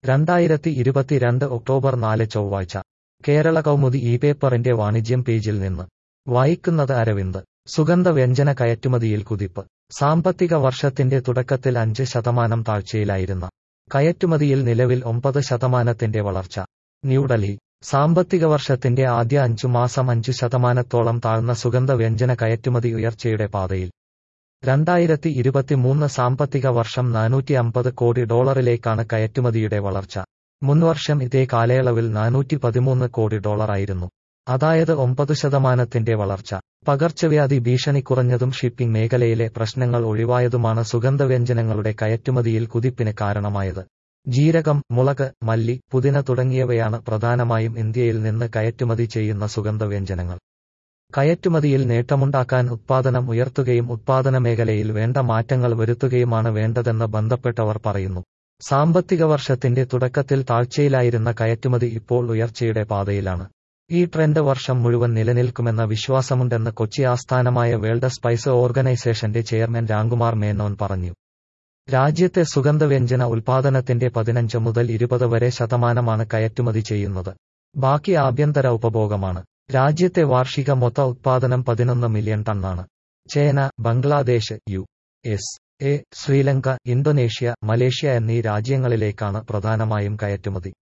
രണ്ടായിരത്തി ഇരുപത്തിരണ്ട് ഒക്ടോബർ നാല് ചൊവ്വാഴ്ച കേരള കൗമുദി ഈ പേപ്പറിന്റെ വാണിജ്യം പേജിൽ നിന്ന് വായിക്കുന്നത് അരവിന്ദ് സുഗന്ധ വ്യഞ്ജന കയറ്റുമതിയിൽ കുതിപ്പ് സാമ്പത്തിക വർഷത്തിന്റെ തുടക്കത്തിൽ അഞ്ച് ശതമാനം താഴ്ചയിലായിരുന്ന കയറ്റുമതിയിൽ നിലവിൽ ഒമ്പത് ശതമാനത്തിന്റെ വളർച്ച ന്യൂഡൽഹി സാമ്പത്തിക വർഷത്തിന്റെ ആദ്യ അഞ്ചു മാസം അഞ്ചു ശതമാനത്തോളം താഴ്ന്ന സുഗന്ധ വ്യഞ്ജന കയറ്റുമതി ഉയർച്ചയുടെ പാതയിൽ രണ്ടായിരത്തി ഇരുപത്തിമൂന്ന് സാമ്പത്തിക വർഷം നാനൂറ്റി അമ്പത് കോടി ഡോളറിലേക്കാണ് കയറ്റുമതിയുടെ വളർച്ച മുൻവർഷം ഇതേ കാലയളവിൽ നാനൂറ്റി പതിമൂന്ന് കോടി ഡോളറായിരുന്നു അതായത് ഒമ്പത് ശതമാനത്തിന്റെ വളർച്ച പകർച്ചവ്യാധി ഭീഷണി കുറഞ്ഞതും ഷിപ്പിംഗ് മേഖലയിലെ പ്രശ്നങ്ങൾ ഒഴിവായതുമാണ് സുഗന്ധവ്യഞ്ജനങ്ങളുടെ കയറ്റുമതിയിൽ കുതിപ്പിന് കാരണമായത് ജീരകം മുളക് മല്ലി പുതിന തുടങ്ങിയവയാണ് പ്രധാനമായും ഇന്ത്യയിൽ നിന്ന് കയറ്റുമതി ചെയ്യുന്ന സുഗന്ധവ്യഞ്ജനങ്ങൾ കയറ്റുമതിയിൽ നേട്ടമുണ്ടാക്കാൻ ഉത്പാദനം ഉയർത്തുകയും ഉത്പാദന മേഖലയിൽ വേണ്ട മാറ്റങ്ങൾ വരുത്തുകയുമാണ് വേണ്ടതെന്ന് ബന്ധപ്പെട്ടവർ പറയുന്നു സാമ്പത്തിക വർഷത്തിന്റെ തുടക്കത്തിൽ താഴ്ചയിലായിരുന്ന കയറ്റുമതി ഇപ്പോൾ ഉയർച്ചയുടെ പാതയിലാണ് ഈ ട്രെൻഡ് വർഷം മുഴുവൻ നിലനിൽക്കുമെന്ന വിശ്വാസമുണ്ടെന്ന് കൊച്ചി ആസ്ഥാനമായ വേൾഡ് സ്പൈസ് ഓർഗനൈസേഷന്റെ ചെയർമാൻ രാംകുമാർ മേനോൻ പറഞ്ഞു രാജ്യത്തെ സുഗന്ധവ്യഞ്ജന ഉൽപാദനത്തിന്റെ പതിനഞ്ച് മുതൽ ഇരുപത് വരെ ശതമാനമാണ് കയറ്റുമതി ചെയ്യുന്നത് ബാക്കി ആഭ്യന്തര ഉപഭോഗമാണ് രാജ്യത്തെ വാർഷിക മൊത്ത ഉത്പാദനം പതിനൊന്ന് മില്യൺ ടണ്ണാണ് China Bangladesh U S A Sri Lanka Indonesia Malaysia എന്നീ രാജ്യങ്ങളിലേക്കാണ് പ്രധാനമായും കയറ്റുമതി